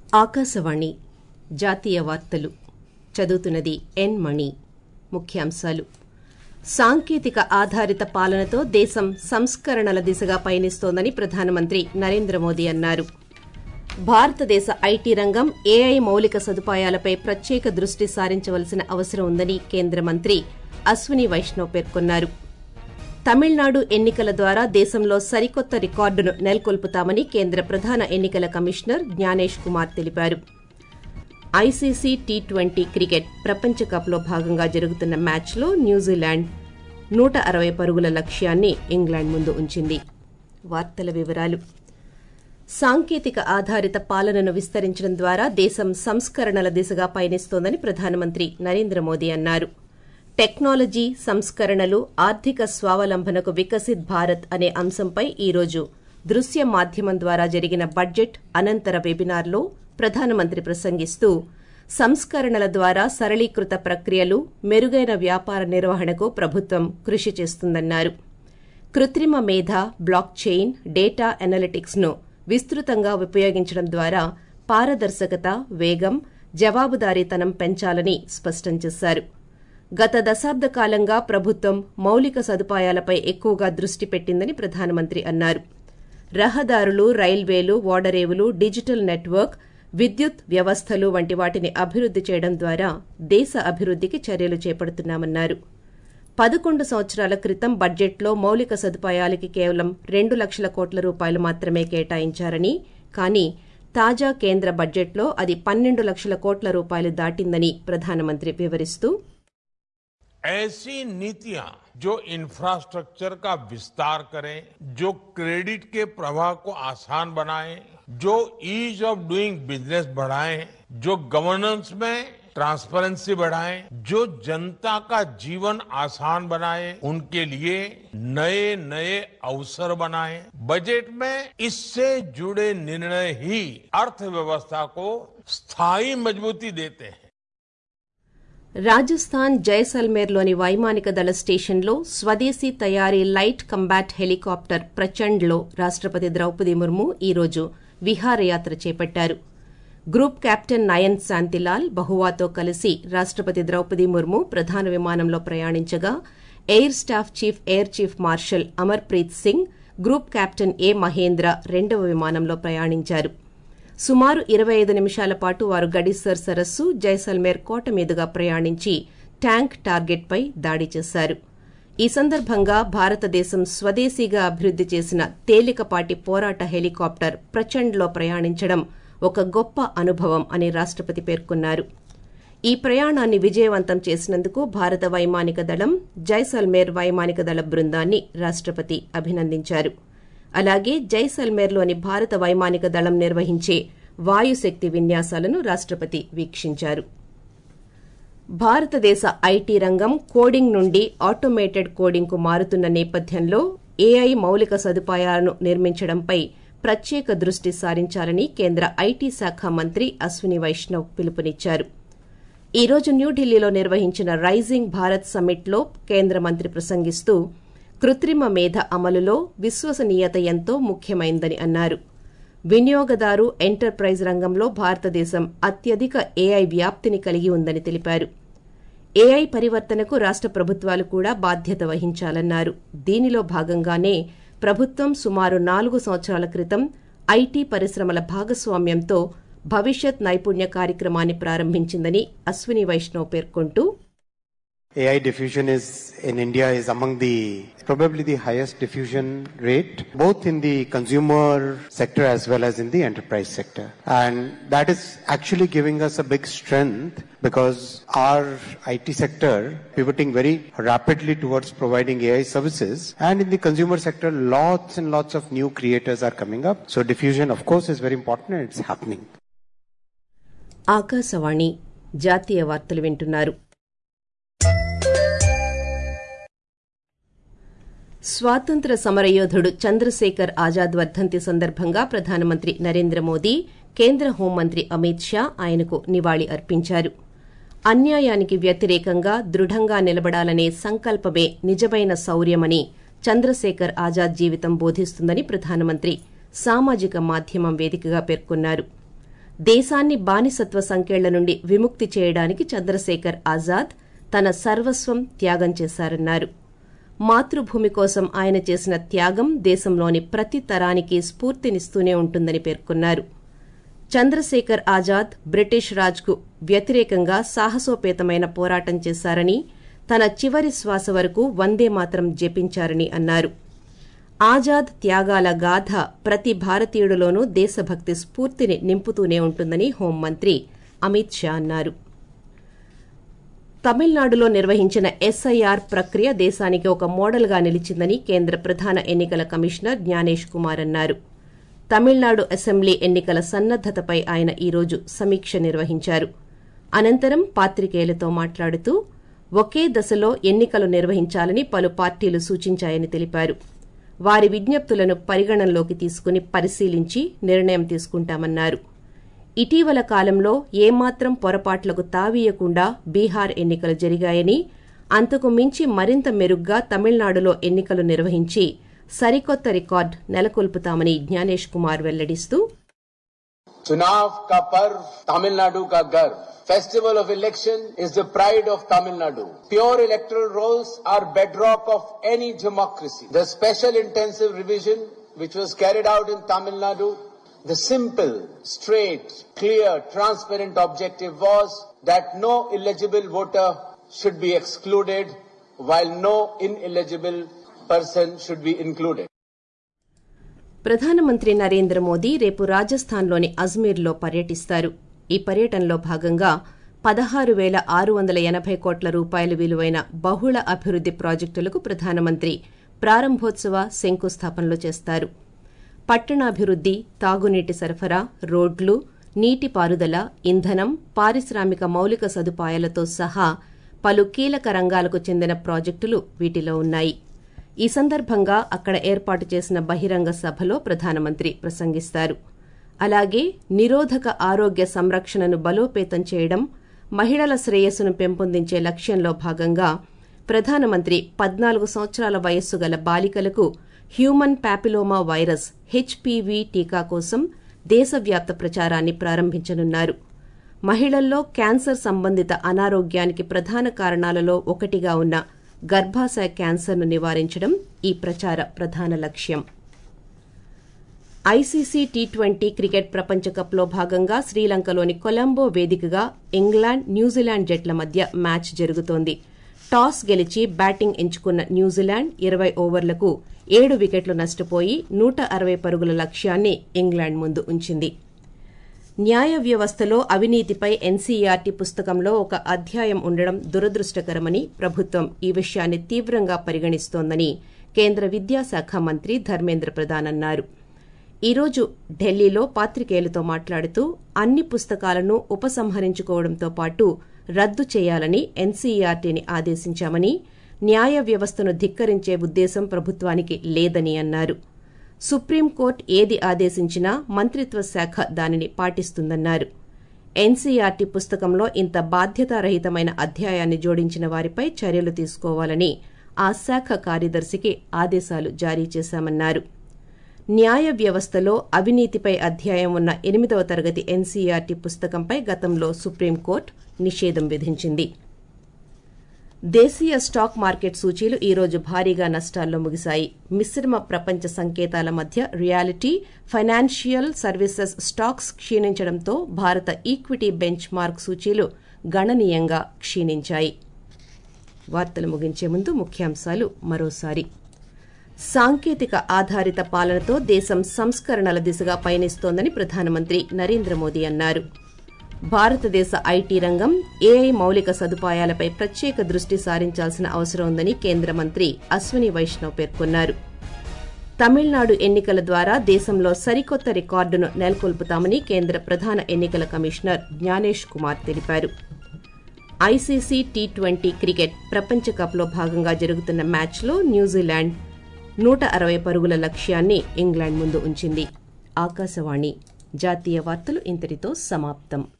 ఆకాశవాణి జాతీయ వార్తలు చదువుతున్నది ఎన్ మణి ముఖ్యాంశాలు సాంకేతిక ఆధారిత పాలనతో దేశం సంస్కరణల దిశగా పయనిస్తోందని ప్రధానమంత్రి నరేంద్ర మోదీ అన్నారు భారతదేశ ఐటీ రంగం ఏఐ మౌలిక సదుపాయాలపై ప్రత్యేక దృష్టి సారించవలసిన అవసరం ఉందని కేంద్ర మంత్రి అశ్విని వైష్ణవ్ పేర్కొన్నారు తమిళనాడు ఎన్నికల ద్వారా దేశంలో సరికొత్త రికార్డును నెలకొల్పుతామని కేంద్ర ప్రధాన ఎన్నికల కమిషనర్ జ్ఞానేష్ కుమార్ తెలిపారు ఐసీసీ టీ ట్వంటీ క్రికెట్ ప్రపంచ కప్లో భాగంగా జరుగుతున్న మ్యాచ్లో న్యూజిలాండ్ నూట అరవై పరుగుల లక్ష్యాన్ని ఇంగ్లాండ్ ముందు ఉంచింది వార్తల వివరాలు సాంకేతిక ఆధారిత పాలనను విస్తరించడం ద్వారా దేశం సంస్కరణల దిశగా పయనిస్తోందని ప్రధానమంత్రి నరేంద్ర మోదీ అన్నారు టెక్నాలజీ సంస్కరణలు ఆర్థిక స్వావలంబనకు వికసిత్ భారత్ అనే అంశంపై ఈరోజు దృశ్య మాధ్యమం ద్వారా జరిగిన బడ్జెట్ అనంతర వెబినార్లో ప్రధానమంత్రి ప్రసంగిస్తూ సంస్కరణల ద్వారా సరళీకృత ప్రక్రియలు మెరుగైన వ్యాపార నిర్వహణకు ప్రభుత్వం కృషి చేస్తుందన్నారు కృత్రిమ మేధ బ్లాక్ చైన్ డేటా అనలిటిక్స్ ను విస్తృతంగా ఉపయోగించడం ద్వారా పారదర్శకత వేగం జవాబుదారీతనం పెంచాలని స్పష్టం చేశారు గత దశాబ్ద కాలంగా ప్రభుత్వం మౌలిక సదుపాయాలపై ఎక్కువగా దృష్టి పెట్టిందని ప్రధానమంత్రి అన్నారు రహదారులు రైల్వేలు ఓడరేవులు డిజిటల్ నెట్వర్క్ విద్యుత్ వ్యవస్థలు వంటి వాటిని అభివృద్ది చేయడం ద్వారా దేశ అభివృద్దికి చర్యలు చేపడుతున్నామన్నారు పదకొండు సంవత్సరాల క్రితం బడ్జెట్లో మౌలిక సదుపాయాలకి కేవలం రెండు లక్షల కోట్ల రూపాయలు మాత్రమే కేటాయించారని కానీ తాజా కేంద్ర బడ్జెట్లో అది పన్నెండు లక్షల కోట్ల రూపాయలు దాటిందని ప్రధానమంత్రి వివరిస్తూ ऐसी नीतियां जो इंफ्रास्ट्रक्चर का विस्तार करें जो क्रेडिट के प्रवाह को आसान बनाए जो ईज ऑफ डूइंग बिजनेस बढ़ाएं जो गवर्नेंस में ट्रांसपेरेंसी बढ़ाएं जो जनता का जीवन आसान बनाए उनके लिए नए नए अवसर बनाएं बजट में इससे जुड़े निर्णय ही अर्थव्यवस्था को स्थायी मजबूती देते हैं రాజస్థాన్ జైసల్మేర్లోని వైమానిక దళ స్టేషన్లో స్వదేశీ తయారీ లైట్ కంబాట్ హెలికాప్టర్ ప్రచండ్లో రాష్టపతి ద్రౌపది ముర్ము ఈరోజు విహారయాత్ర చేపట్టారు గ్రూప్ కెప్టెన్ నయన్ శాంతిలాల్ బహువాతో కలిసి రాష్టపతి ద్రౌపది ముర్ము ప్రధాన విమానంలో ప్రయాణించగా air staff chief air chief marshal Amarpreet Singh group captain A Mahendra రెండవ విమానంలో ప్రయాణించారు సుమారు ఇరవై ఐదు నిమిషాల పాటు వారు గడిసర్ సరస్సు జైసల్మేర్ కోట మీదుగా ప్రయాణించి ట్యాంక్ టార్గెట్పై దాడి చేశారు ఈ సందర్భంగా భారతదేశం స్వదేశీగా అభివృద్ది చేసిన తేలికపాటి పోరాట హెలికాప్టర్ ప్రచండ్లో ప్రయాణించడం ఒక గొప్ప అనుభవం అని రాష్టపతి పేర్కొన్నారు ఈ ప్రయాణాన్ని విజయవంతం చేసినందుకు భారత వైమానిక దళం జైసల్మేర్ వైమానిక దళ బృందాన్ని రాష్టపతి అభినందించారు అలాగే జైసల్మేర్లోని భారత వైమానిక దళం నిర్వహించే వాయుశక్తి విన్యాసాలను రాష్టపతి వీక్షించారు భారతదేశ ఐటీ రంగం కోడింగ్ నుండి ఆటోమేటెడ్ కోడింగ్ కు మారుతున్న నేపథ్యంలో ఏఐ మౌలిక సదుపాయాలను నిర్మించడంపై ప్రత్యేక దృష్టి సారించాలని కేంద్ర ఐటీ శాఖ మంత్రి అశ్విని వైష్ణవ్ పిలుపునిచ్చారు ఈ రోజు న్యూఢిల్లీలో నిర్వహించిన రైజింగ్ భారత్ సమ్మిట్లో కేంద్ర మంత్రి ప్రసంగిస్తూ కృత్రిమ మేధ అమలులో విశ్వసనీయత ఎంతో ముఖ్యమైందని అన్నారు వినియోగదారు ఎంటర్ప్రైజ్ రంగంలో భారతదేశం అత్యధిక ఏఐ వ్యాప్తిని కలిగి ఉందని తెలిపారు ఏఐ పరివర్తనకు రాష్ట ప్రభుత్వాలు కూడా బాధ్యత వహించాలన్నారు దీనిలో భాగంగానే ప్రభుత్వం సుమారు నాలుగు సంవత్సరాల క్రితం ఐటీ పరిశ్రమల భాగస్వామ్యంతో భవిష్యత్ నైపుణ్య కార్యక్రమాన్ని ప్రారంభించిందని అశ్విని వైష్ణవ్ పేర్కొంటూ AI diffusion is in India is among the probably the highest diffusion rate, both in the consumer sector as well as in the enterprise sector. And that is actually giving us a big strength because our IT sector pivoting very rapidly towards providing AI services and in the consumer sector lots and lots of new creators are coming up. So diffusion of course is very important and it's happening. Akashvani జాతీయ వార్తలు వింటున్నారు స్వాతంత్ర సమరయోధుడు చంద్రశేఖర్ ఆజాద్ వర్ధంతి సందర్భంగా ప్రధానమంత్రి నరేంద్ర మోదీ కేంద్ర హోంమంత్రి అమిత్ షా ఆయనకు నివాళి అర్పించారు అన్యాయానికి వ్యతిరేకంగా దృఢంగా నిలబడాలనే సంకల్పమే నిజమైన శౌర్యమని చంద్రశేఖర్ ఆజాద్ జీవితం బోధిస్తుందని ప్రధానమంత్రి సామాజిక మాధ్యమం వేదికగా పేర్కొన్నారు దేశాన్ని బానిసత్వ సంకెళ్ల నుండి విముక్తి చేయడానికి చంద్రశేఖర్ ఆజాద్ తన సర్వస్వం త్యాగం చేశారన్నారు మాతృభూమి కోసం ఆయన చేసిన త్యాగం దేశంలోని ప్రతి తరానికి స్ఫూర్తినిస్తూనే ఉంటుందని పేర్కొన్నారు చంద్రశేఖర్ ఆజాద్ బ్రిటిష్ రాజ్కు వ్యతిరేకంగా సాహసోపేతమైన పోరాటం చేశారని తన చివరి శ్వాస వరకు వందే మాత్రం జపించారని అన్నారు ఆజాద్ త్యాగాల గాథ ప్రతి భారతీయుడిలోనూ దేశభక్తి స్ఫూర్తిని నింపుతూనే ఉంటుందని హోంమంత్రి అమిత్ షా అన్నారు తమిళనాడులో నిర్వహించిన ఎస్ఐఆర్ ప్రక్రియ దేశానికి ఒక మోడల్గా నిలిచిందని కేంద్ర ప్రధాన ఎన్నికల కమిషనర్ జ్ఞానేష్ కుమార్ అన్నారు తమిళనాడు అసెంబ్లీ ఎన్నికల సన్నద్దతపై ఆయన ఈరోజు సమీక్ష నిర్వహించారు అనంతరం పాత్రికేయులతో మాట్లాడుతూ ఒకే దశలో ఎన్నికలు నిర్వహించాలని పలు పార్టీలు సూచించాయని తెలిపారు వారి విజ్ఞప్తులను పరిగణనలోకి తీసుకుని పరిశీలించి నిర్ణయం తీసుకుంటామన్నారు ఇటీవల కాలంలో ఏమాత్రం పొరపాట్లకు తావీయకుండా బీహార్ ఎన్నికలు జరిగాయని అంతకు మించి మరింత మెరుగ్గా తమిళనాడులో ఎన్నికలు నిర్వహించి సరికొత్త రికార్డు నెలకొల్పుతామని జ్ఞానేష్ కుమార్ వెల్లడిస్తూ चुनाव का पर्व तमिलनाडु का गर्व festival of election is the pride of Tamilnadu pure electoral rolls are bedrock of any democracy the special intensive revision which was carried out in tamil nadu the simple straight clear transparent objective was that no illegible voter should be excluded while no ineligible person should be included ప్రధానమంత్రి నరేంద్ర మోదీ రేపు రాజస్థాన్లోని అజ్మీర్లో పర్యటిస్తారు ఈ పర్యటనలో భాగంగా పదహారు పేల ఆరు వందల ఎనబై కోట్ల రూపాయల విలువైన బహుళ అభివృద్ది ప్రాజెక్టులకు ప్రధానమంత్రి ప్రారంభోత్సవ శంకుస్థాపనలు చేస్తారు పట్టణాభివృద్ది తాగునీటి సరఫరా రోడ్లు నీటిపారుదల ఇంధనం పారిశ్రామిక మౌలిక సదుపాయాలతో సహా పలు కీలక రంగాలకు చెందిన ప్రాజెక్టులు వీటిలో ఉన్నాయి ఈ సందర్భంగా అక్కడ ఏర్పాటు చేసిన బహిరంగ సభలో ప్రధానమంత్రి ప్రసంగిస్తారు అలాగే నిరోధక ఆరోగ్య సంరక్షణను బలోపేతం చేయడం మహిళల శ్రేయస్సును పెంపొందించే లక్ష్యంలో భాగంగా ప్రధానమంత్రి పద్నాలుగు సంవత్సరాల వయస్సు గల బాలికలకు హ్యూమన్ పాపిలోమా వైరస్ హెచ్పీవీ టీకా కోసం దేశవ్యాప్త ప్రచారాన్ని ప్రారంభించనున్నారు మహిళల్లో క్యాన్సర్ సంబంధిత అనారోగ్యానికి ప్రధాన కారణాలలో ఒకటిగా ఉన్న గర్భాశయ క్యాన్సర్ను నివారించడం ఈ ప్రచార ప్రధాన లక్ష్యం ఐసీసీ టీ ట్వంటీ క్రికెట్ ప్రపంచ కప్లో భాగంగా శ్రీలంకలోని కొలంబో వేదికగా ఇంగ్లాండ్ న్యూజిలాండ్ జట్ల మధ్య మ్యాచ్ జరుగుతోంది టాస్ గెలిచి బ్యాటింగ్ ఎంచుకున్న న్యూజిలాండ్ ఇరవై ఓవర్లకు ఏడు వికెట్లు నష్టపోయి నూట అరవై పరుగుల లక్ష్యాన్ని ఇంగ్లాండ్ ముందు ఉంచింది న్యాయ వ్యవస్థలో అవినీతిపై ఎన్సీఈఆర్టీ పుస్తకంలో ఒక అధ్యాయం ఉండడం దురదృష్టకరమని ప్రభుత్వం ఈ విషయాన్ని తీవ్రంగా పరిగణిస్తోందని కేంద్ర విద్యాశాఖ మంత్రి ధర్మేంద్ర ప్రధాన్ అన్నారు ఈరోజు ఢిల్లీలో పాత్రికేయులతో మాట్లాడుతూ అన్ని పుస్తకాలను ఉపసంహరించుకోవడంతో పాటు రద్దు చేయాలని ఎన్సీఈఆర్టీని ఆదేశించామని న్యాయ వ్యవస్థను ధిక్కరించే ఉద్దేశం ప్రభుత్వానికి లేదని అన్నారు సుప్రీంకోర్టు ఏది ఆదేశించినా మంత్రిత్వ శాఖ దానిని పాటిస్తుందన్నారు ఎన్సీఆర్టీ పుస్తకంలో ఇంత బాధ్యతారహితమైన అధ్యాయాన్ని జోడించిన వారిపై చర్యలు తీసుకోవాలని ఆ శాఖ కార్యదర్శికి ఆదేశాలు జారీ చేశామన్నారు న్యాయ వ్యవస్థలో అవినీతిపై అధ్యాయం ఉన్న ఎనిమిదవ తరగతి ఎన్సీఆర్టీ పుస్తకంపై గతంలో సుప్రీంకోర్టు నిషేధం విధించింది దేశీయ స్టాక్ మార్కెట్ సూచీలు ఈ రోజు భారీగా నష్టాల్లో ముగిశాయి మిశ్రమ ప్రపంచ సంకేతాల మధ్య రియాలిటీ ఫైనాన్షియల్ సర్వీసెస్ స్టాక్స్ క్షీణించడంతో భారత ఈక్విటీ బెంచ్ మార్క్ సూచీలు గణనీయంగా క్షీణించాయి వార్తలు ముగించే ముందు ముఖ్యాంశాలు మరోసారి సాంకేతిక ఆధారిత పాలనతో దేశం సంస్కరణల దిశగా పయనిస్తోందని ప్రధానమంత్రి నరేంద్ర మోదీ అన్నారు భారతదేశ ఐటీ రంగం ఏఐ మౌలిక సదుపాయాలపై ప్రత్యేక దృష్టి సారించాల్సిన అవసరం ఉందని కేంద్ర మంత్రి అశ్విని వైష్ణవ్ పేర్కొన్నారు తమిళనాడు ఎన్నికల ద్వారా దేశంలో సరికొత్త రికార్డును నెలకొల్పుతామని కేంద్ర ప్రధాన ఎన్నికల కమిషనర్ జ్ఞానేష్ కుమార్ తెలిపారు ఐసీసీ టీ ట్వంటీ క్రికెట్ ప్రపంచ కప్లో భాగంగా జరుగుతున్న మ్యాచ్లో న్యూజిలాండ్ నూట అరవై పరుగుల లక్ష్యాన్ని ఇంగ్లాండ్ ముందు ఉంచింది ఆకాశవాణి జాతీయ వార్తలు ఇంతటితో సమాప్తం